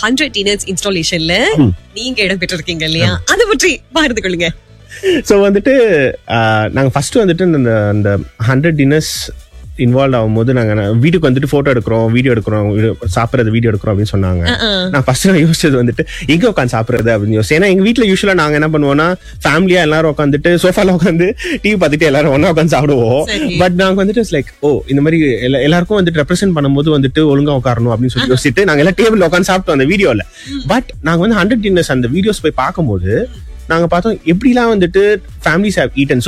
Hundred டினர்ஸ் இன்ஸ்டாலேஷன்ல நீங்க இடம் பெற்றிருக்கீங்க இல்லையா அதை பற்றி பகிர்ந்து கொள்ளுங்க ஸோ வந்துட்டு ஆஹ், நாங்க ஃபர்ஸ்ட் வந்துட்டு இந்த அந்த ஹண்ட்ரட் டின்னர்ஸ் இன்வால்வ் ஆகும்போது நாங்க ந- வீட்டுக்கு வந்துட்டு போட்டோ எடுக்கிறோம் வீடியோ எடுக்கிறோம் வீடியோ- சாப்பிடுறது வீடியோ எடுக்கிறோம் அப்படின்னு சொன்னாங்க நான் ஃபர்ஸ்ட் நான் யோசிச்சது வந்துட்டு எங்க உட்காந்து சாப்பிடுறது அப்படின்னு யோசிச்சு ஏன்னா எங்க வீட்ல யூஸ்வலா நாங்க என்ன பண்ணுவோம்னா ஃபேமிலியா எல்லாரும் உட்காந்துட்டு சோஃபால உட்காந்து டிவி பார்த்துட்டு எல்லாரும் ஒண்ணா உட்காந்து சாப்பிடுவோம் சரி. பட் நாங்க வந்துட்டு லைக் ஓ இந்த மாதிரி எல்லா- எல்லாருக்கும் வந்துட்டு ரெப்ரசென்ட் பண்ணும்போது வந்துட்டு ஒழுங்கா உட்காரணும் அப்படின்னு சொல்லி யோசிச்சுட்டு நாங்க எல்லாம் டேபிள் உட்காந்து சாப்பிட்டோம் அந்த வீடியோல பட் நாங்க வந்து ஹண்ட்ரட் டின்னர்ஸ் அந்த வீடியோஸ் போய் பார்க்கும்போது நாங்க பார்த்தோம் எப்படிலாம் வந்துட்டு ஃபேமிலிஸ் ஹேவ் ஈட்டன் ஸோ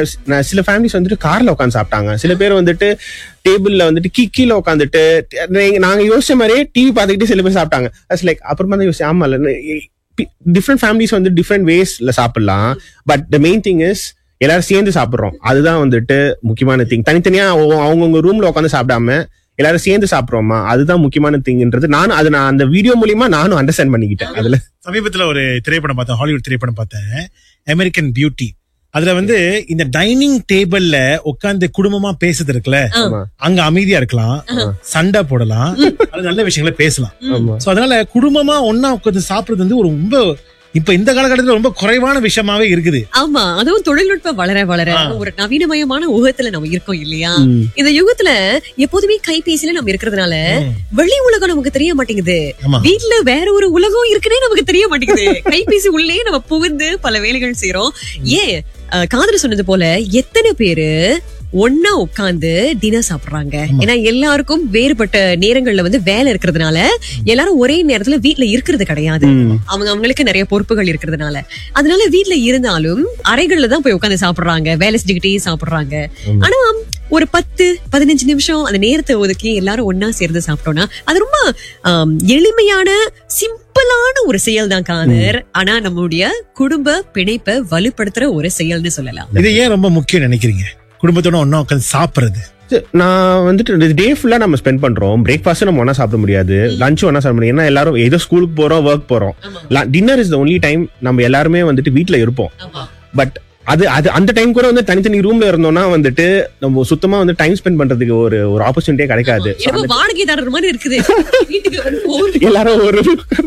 சில ஃபேமிலிஸ் வந்துட்டு கார்ல உட்காந்து சாப்பிட்டாங்க சில பேர் வந்துட்டு டேபிள்ல வந்துட்டு கீ கீழே உட்காந்துட்டு நாங்க யோசிச்ச மாதிரியே டிவி பார்த்துக்கிட்டே சில பேர் சாப்பிட்டாங்க அஸ் லைக் அப்புறமா தான் யோசிச்சு ஆமா டிஃப்ரெண்ட் ஃபேமிலிஸ் வந்து டிஃப்ரெண்ட் வேஸ்ல சாப்பிடலாம் but the main thing is எல்லாரும் சேர்ந்து சாப்பிடுறோம் அதுதான் வந்துட்டு முக்கியமான திங் தனித்தனியா அவங்க- அவங்கவங்க ரூம்ல உட்காந்து சாப்பிடாம எல்லாரும் சேர்ந்து சாப்பிடுறோமா அதுதான் முக்கியமான திங்ன்றது நானும் அது நான் அந்த வீடியோ மூலியமா நானும் அண்டர்ஸ்டாண்ட் பண்ணிக்கிட்டேன் அதுல சமீபத்துல ஒரு திரைப்படம் பார்த்தேன் ஹாலிவுட் திரைப்படம் பார்த்தேன் அமெரிக்கன் பியூட்டி அதுல வந்து இந்த டைனிங் டேபிள்ல உட்கார்ந்து குடும்பமா பேசுறது இருக்குல்ல ஆமா. அங்க அமைதியா இருக்கலாம் சண்டை போடலாம் அது நல்ல விஷயங்களை பேசலாம் ஆமா சோ அதனால குடும்பமா ஒன்னா உட்கார்ந்து சாப்பிடுறது வந்து ஒரு ரொம்ப இப்ப இந்த காலகட்டத்துல ரொம்ப குறைவான விஷயமாவே இருக்குது ஆமா அதுவும் தொழில்நுட்பம் வளர வளர ஆ. ஒரு நவீனமயமான யுகத்துல நம்ம இருக்கோம் இல்லையா ம். இந்த யுகத்துல எப்போதுமே கைபேசியில நம்ம இருக்கிறதுனால ம். வெளி உலகம் நமக்கு தெரிய மாட்டேங்குது ஆமா வீட்ல வேற ஒரு உலகம் இருக்குன்னே நமக்கு தெரிய மாட்டேங்குது கைபேசி உள்ளே நம்ம புகுந்து பல வேலைகள் செய்யறோம் ஏன் அஹ், காதல் சொன்னது போல எத்தனை பேரு ஒன்னா உட்கார்ந்து டின்னர் சாப்பிடுறாங்க ஏன்னா எல்லாருக்கும் வேறுபட்ட நேரங்கள்ல வந்து வேலை இருக்கிறதுனால எல்லாரும் ஒரே நேரத்துல வீட்ல இருக்கிறது கிடையாது ம். அவங்க அவங்களுக்கு நிறைய பொறுப்புகள் இருக்கிறதுனால அதனால வீட்ல இருந்தாலும் அறைகள்ல தான் போய் உட்கார்ந்து சாப்பிடுறாங்க வேலை செஞ்சுக்கிட்டே சாப்பிடுறாங்க ஆனா ஒரு பத்து பதினஞ்சு நிமிஷம் அந்த நேரத்தை ஒதுக்கி எல்லாரும் ஒன்னா சேர்ந்து சாப்பிட்டோம்னா அது ரொம்ப ஆம், எளிமையான சிம்பிளான ஒரு செயல் தான் காதர் ஆனா நம்மளுடைய குடும்ப பிணைப்பை வலுப்படுத்துற ஒரு செயல்னு சொல்லலாம் இது ஏன் ரொம்ப முக்கியம் நினைக்கிறீங்க குடும்பத்தோட ஒன்னா உட்கார்ந்து சாப்பிடுறது சரி, நான் வந்துட்டு டே ஃபுல்லா நம்ம ஸ்பெண்ட் பண்றோம் பிரேக்ஃபாஸ்ட் நம்ம ஒண்ணா சாப்பிட முடியாது லஞ்ச் ஒண்ணா சாப்பிட முடியாது ஏன்னா எல்லாரும் ஏதோ ஸ்கூலுக்கு போறோம் ஒர்க் போறோம் dinner is the only time நம்ம எல்லாருமே வந்துட்டு வீட்ல இருப்போம் பட் அது அது அந்த டைம் கூட வந்து தனித்தனி ரூம்ல இருந்தோம்னா வந்துட்டு நம்ம சுத்தமா வந்து டைம் ஸ்பெண்ட் பண்றதுக்கு ஒரு ஒரு ஆப்பர்ச்சுனிட்டியே கிடைக்காது So, என்னமோ வாடகைதாரர் மாதிரி இருக்குது வீட்டுக்கு வந்து போகுது. எல்லாரும் ஒரு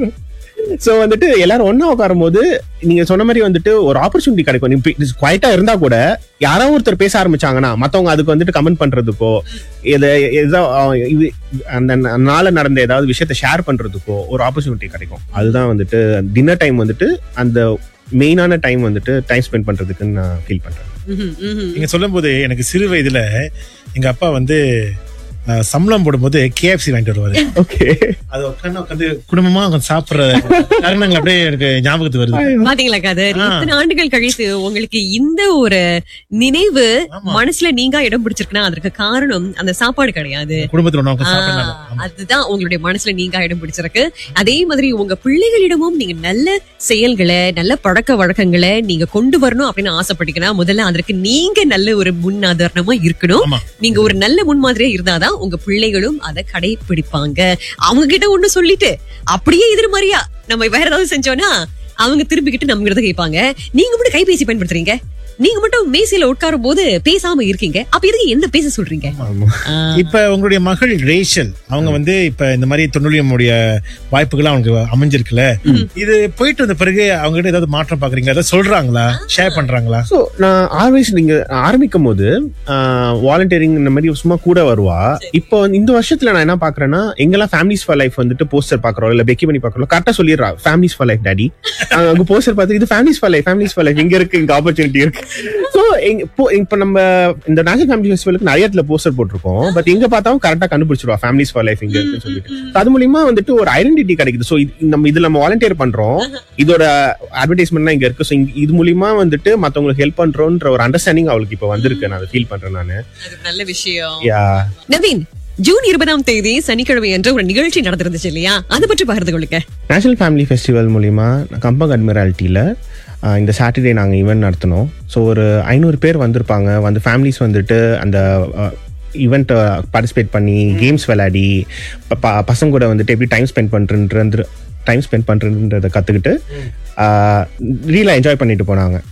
சோ வந்துட்டு எல்லாரும் ஒண்ணா உட்காரும் போது நீங்க சொன்ன மாதிரி வந்துட்டு ஒரு ஆப்பர்ச்சுனிட்டி கிடைக்கும் நீ குவைட்டா இருந்தா கூட யாரோ ஒருத்தர் பேச ஆரம்பிச்சாங்கன்னா மத்தவங்க அதுக்கு வந்துட்டு கமெண்ட் பண்றதுக்கோ எதை ஏதோ அஹ், இது அந்த ந- நாள்ல நடந்த ஏதாவது விஷயத்த ஷேர் பண்றதுக்கோ ஒரு ஆப்பர்ச்சுனிட்டி கிடைக்கும் அதுதான் வந்துட்டு டின்னர் டைம் வந்துட்டு அந்த மெயினான டைம் வந்துட்டு டைம் ஸ்பெண்ட் பண்றதுக்குன்னு நான் ஃபீல் பண்றேன் ம்ஹும், ம்ஹும். நீங்க சொல்லும் போது எனக்கு சிறு வயதுல எங்க அப்பா வந்து அஹ், சம்பளம் போடும்போது கேஎஃப்சி வாங்கிட்டு வருவாரு ஓகே அது உட்காந்து உட்காந்து குடும்பமா உட்காந்து சாப்பிடுற தருணங்கள் அப்படியே எனக்கு ஞாபகத்துக்கு வருது பாத்தீங்களா காதர் ஆ. இத்தனை ஆண்டுகள் கழித்து உங்களுக்கு இந்த ஒரு நினைவு ஆமா. மனசுல நீங்க இடம் பிடிச்சிருக்குன்னா அதற்கு காரணம் அந்த சாப்பாடு கிடையாது குடும்பத்துல ஒண்ணா உட்காந்து ஆ, சாப்பிடுறாங்க அதுதான் உங்களுடைய மனசுல நீங்க இடம் பிடிச்சிருக்கு அதே மாதிரி உங்க பிள்ளைகளிடமும் நீங்க நல்ல செயல்களை நல்ல பழக்க வழக்கங்களை நீங்க கொண்டு வரணும் அப்படின்னு ஆசைப்பட்டீங்கன்னா முதல்ல அதற்கு நீங்க நல்ல ஒரு முன்னாதாரணமா இருக்கணும் ஆமா. நீங்க ஒரு நல்ல முன்மாதிரியா இருந்தாதான் உங்க பிள்ளைகளும் அதை கடைபிடிப்பாங்க அவங்க கிட்ட ஒண்ணு சொல்லிட்டு அப்படியே எதிர்மறையா நம்ம வேற ஏதாவது செஞ்சோம்னா அவங்க திரும்பிக்கிட்டு நம்ம கிட்ட கேட்பாங்க நீங்க மட்டும் கைபேசி பயன்படுத்துறீங்க நீங்க மட்டும் மேசையில உட்காரும் போது பேசாம இருக்கீங்க அப்ப எதுக்கு என்ன பேச சொல்றீங்க ஆமா ஆ, இப்ப உங்களுடைய மகள் ரேஷல் அவங்க வந்து இப்ப இந்த மாதிரி தொழிலுடைய வாய்ப்புகள் அவங்களுக்கு அமைஞ்சிருக்குல்ல இது போயிட்டு வந்த பிறகு அவங்க கிட்ட ஏதாவது மாற்றம் பாக்குறீங்க ஏதாவது சொல்றாங்களா ஷேர் பண்றாங்களா ஸோ நான் ஆல்வேஸ் நீங்க ஆரம்பிக்கும் போது வாலண்டியரிங் இந்த மாதிரி சும்மா கூட வருவா இப்போ வந்து இந்த வருஷத்துல நான் என்ன பாக்குறேன்னா எங்கெல்லாம் ஃபேமிலிஸ் ஃபார் லைஃப் வந்துட்டு போஸ்டர் பாக்குறோம் இல்ல பெக்கி பண்ணி பாக்குறோம் கரெக்டா சொல்லிடுறா ஃபேமிலிஸ் ஃபார் லைஃப் டாடி அங்க போஸ்டர் பார்த்து இது families for life families for life இங்க இருக்கு இங்க ஆப்பர்ச்சுனிட்டி இருக்கு ஸோ இப்போ நம்ம இந்த நேஷனல் ஃபேமிலி ஃபெஸ்டிவலுக்கு நிறைய இடத்துல போஸ்டர் போட்டிருக்கோம் பட் எங்க பார்த்தாலும் கரெக்டா கண்டுபிடிச்சிருவா ஃபேமிலிஸ் ஃபார் லைஃப் இங்க இருக்குன்னு சொல்லிட்டு So அது மூலியமா வந்துட்டு ஒரு ஐடென்டிட்டி கிடைக்குது ஸோ நம்ம இதுல நம்ம வாலண்டியர் பண்றோம் இதோட அட்வர்டைஸ்மெண்ட் இங்க இருக்கு ஸோ இது மூலியமா வந்துட்டு மத்தவங்களுக்கு ஹெல்ப் பண்றோன்ற ஒரு அண்டர்ஸ்டாண்டிங் அவளுக்கு இப்ப வந்திருக்கு நான் ஃபீல் பண்றேன் நானு அது நல்ல விஷயம் யா நவீன் ஜூன் இருபதாம் தேதி சனிக்கிழமை என்ற ஒரு நிகழ்ச்சி நடந்திருந்துச்சு இல்லையா அதை பற்றி பகிர்ந்து கொள்ளுங்க நேஷனல் ஃபேமிலி ஃபெஸ்டிவல் மூலிமா கம்பங் அட்மிராலிட்டியில் இந்த சாட்டர்டே நாங்கள் ஈவெண்ட் நடத்தினோம் ஸோ ஒரு ஐநூறு பேர் வந்திருப்பாங்க வந்து ஃபேமிலிஸ் வந்துட்டு அந்த ஈவெண்ட்டை பார்ட்டிசிபேட் பண்ணி கேம்ஸ் விளையாடி ப- ப- பசங்க கூட வந்துட்டு எப்படி டைம் ஸ்பெண்ட் பண்ணுறது டைம் ஸ்பெண்ட் பண்ணுறதுன்றதை கற்றுக்கிட்டு ரீலாக என்ஜாய் பண்ணிட்டு போனாங்க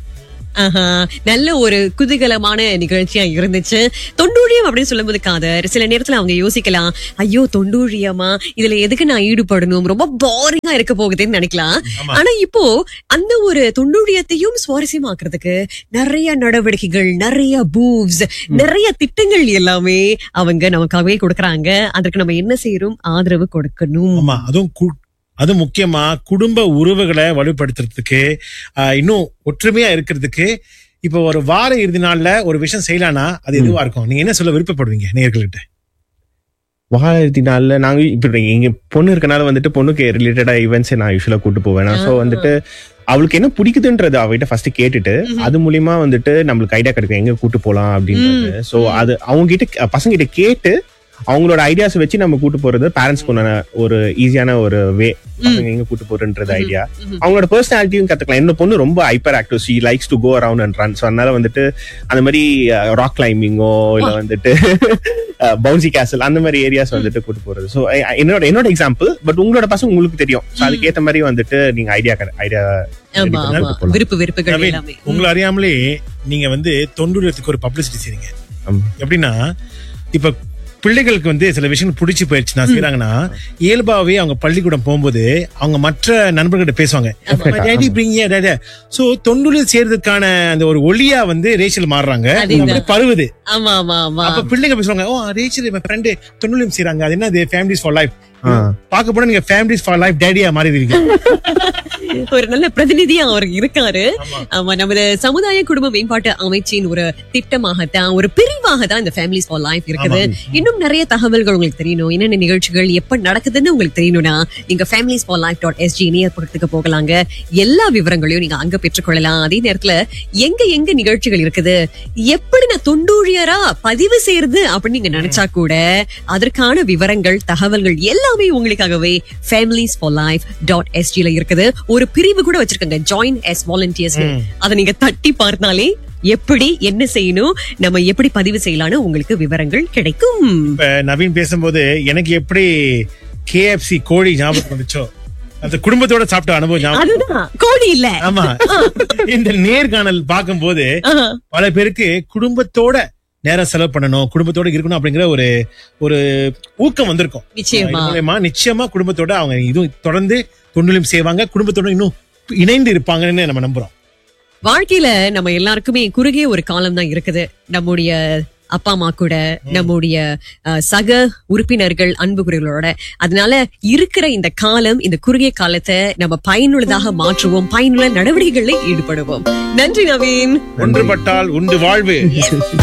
ஆஹா, நல்ல ஒரு குதூகலமான நிகழ்ச்சியா இருந்துச்சு தொண்டூழியம் அப்படின்னு சொல்லும்போது காதர் சில நேரத்துல அவங்க யோசிக்கலாம் ஐயோ தொண்டூழியமா இதுல எதுக்கு நான் ஈடுபடணும் ரொம்ப போரிங்கா இருக்க போகுதுன்னு நினைக்கலாம் ஆமா. ஆனா இப்போ அந்த ஒரு தொண்டூழியத்தையும் சுவாரஸ்யமாக்குறதுக்கு நிறைய நடவடிக்கைகள் நிறைய பூவ்ஸ் நிறைய திட்டங்கள் எல்லாமே அவங்க நமக்காகவே கொடுக்கறாங்க அதற்கு நம்ம என்ன செய்யறோம் ஆதரவு கொடுக்கணும் ஆமா அதுவும் கு- அது முக்கியமா குடும்ப உறவுகளை வலுப்படுத்துறதுக்கு ஆஹ், இன்னும் ஒற்றுமையா இருக்கிறதுக்கு இப்போ ஒரு வார இறுதி நாள்ல ஒரு விஷயம் செய்யலாம்னா அது எதுவா இருக்கும் நீங்க என்ன சொல்ல விருப்பப்படுவீங்க நேயர்கள்கிட்ட வாழத்தி நாள்ல நாங்க இப்ப எங்க பொண்ணு இருக்கனால வந்துட்டு பொண்ணுக்கு ரிலேட்டடா ஈவெண்ட்ஸ் நான் யூஸ்வலா கூட்டு போவேன் சோ வந்துட்டு அவளுக்கு என்ன பிடிக்குதுன்றது அவகிட்ட ஃபர்ஸ்ட் கேட்டுட்டு அது மூலியமா வந்துட்டு நம்மளுக்கு ஐடியா கிடைக்கும் எங்க கூட்டு போலாம் அப்படின்றது சோ அது அவங்க கிட்ட பசங்க கிட்ட கேட்டு அவங்களோட ஐடியாஸ் வச்சு நம்ம கூட்டு போறது பேரண்ட்ஸ்க்கு உண்டான ஒரு ஈஸியான ஒரு வே பசங்க எங்க கூட்டு போறன்றது ஐடியா அவங்களோட பர்சனாலிட்டியும் கத்துக்கலாம் என்ன பொண்ணு ரொம்ப hyper active she likes to go around and run so அதனால வந்துட்டு அந்த மாதிரி ராக் கிளைம்பிங்கோ இல்ல வந்துட்டு பவுன்சி கேசல் அந்த மாதிரி ஏரியாஸ் வந்துட்டு கூட்டு போறது ஸோ என்னோட என்னோட எக்ஸாம்பிள் பட் உங்களோட பசங்க உங்களுக்கு தெரியும் ஸோ அதுக்கேற்ற மாதிரி வந்துட்டு நீங்க ஐடியா ஐடியா ஆமா ஆமா விருப்பு விருப்புகள் நவீன், எல்லாமே உங்களை அறியாமலே நீங்க வந்து தொண்டுறதுக்கு ஒரு பப்ளிசிட்டி செய்றீங்க எப்படின்னா இப்ப பிள்ளைகளுக்கு வந்து சில விஷயங்கள் பிடிச்சி போயிடுச்சுன்னா செய்யறாங்கன்னா இயல்பாவே அவங்க பள்ளிக்கூடம் போகும்போது அவங்க மற்ற நண்பர்கிட்ட பேசுவாங்க டேடி பிரிங்க சோ தொண்டுலில் சேர்றதுக்கான அந்த ஒரு ஒளியா வந்து ரேச்சல் மாறுறாங்க அதேதான். அப்படியே பருவுது ஆமா ஆமா ஆமா அப்ப பிள்ளைங்க பேசுவாங்க ஓ ரேச்சல் என் ஃப்ரெண்டு தொண்டுலியம் செய்றாங்க அது என்னது ஃபேமிலிஸ் ஃபார் லைஃப் ஆ. பார்க்க போனா நீங்க ஃபேமிலிஸ் ஃபார் லைஃப் டேடியா மாறிடுவீங்க ஒரு நல்ல பிரதிநிதியா அவர் இருக்காரு ஆமா நமது சமுதாய குடும்ப மேம்பாட்டு அமைச்சின் ஒரு திட்டமாகத்தான் ஒரு பிரிவாக தான் இந்த ஃபேமிலிஸ் ஃபார் லைஃப் இருக்குது இன்னும் நிறைய தகவல்கள் உங்களுக்கு தெரியணும் என்னென்ன நிகழ்ச்சிகள் எப்ப நடக்குதுன்னு உங்களுக்கு தெரியணும்னா நீங்க families for life dot SG இணையப்படத்துக்கு போகலாங்க எல்லா விவரங்களையும் நீங்க அங்க பெற்றுக்கொள்ளலாம் அதே நேரத்துல எங்க எங்க நிகழ்ச்சிகள் இருக்குது எப்படி நான் தொண்டூழியரா பதிவு செய்யறது அப்படின்னு நீங்க நினைச்சா கூட அதற்கான விவரங்கள் தகவல்கள் எல்லாமே உங்களுக்காகவே ஃபேமிலிஸ் ஃபார் லைஃப் டாட் எஸ்ஜில இருக்குது ஒரு பிரிவு கூட வச்சிருக்காங்க ஜாயின் எஸ் வாலண்டியர்ஸ் அதை நீங்க தட்டி பார்த்தாலே எப்படி என்ன செய்யணும் நம்ம எப்படி பதிவு செய்யலாம்னு உங்களுக்கு விவரங்கள் கிடைக்கும் இப்ப நவீன் பேசும்போது எனக்கு எப்படி கேஎஃப்சி கோழி ஞாபகம் வந்துச்சோ அந்த குடும்பத்தோட சாப்பிட்ட அனுபவம் ஞாபகம் அதுதான் கோடி இல்ல ஆமா இந்த நேர்காணல் பார்க்கும்போது ஆஹா. பல பேருக்கு குடும்பத்தோட நேரம் செலவு பண்ணணும் குடும்பத்தோட இருக்கணும் அப்படிங்கிற ஒரு ஒரு ஊக்கம் வந்திருக்கும் நிச்சயமா இது மூலியமா நிச்சயமா குடும்பத்தோட அவங்க இதுவும் தொடர்ந்து தொண்டிலும் செய்வாங்க குடும்பத்தோட இன்னும் இணைந்து இருப்பாங்கன்னு நம்ம நம்புறோம் வாழ்க்கையில நம்ம எல்லாருக்குமே குறுகிய ஒரு காலம் தான் இருக்குது நம்முடைய அப்பா அம்மா கூட நம்முடைய அஹ், சக உறுப்பினர்கள் அன்புகுறிகளோட அதனால இருக்கிற இந்த காலம் இந்த குறுகிய காலத்தை நம்ம பயனுள்ளதாக மாற்றுவோம் பயனுள்ள நடவடிக்கைகளில் ஈடுபடுவோம் நன்றி நவீன் ஒன்றுபட்டால் உண்டு வாழ்வு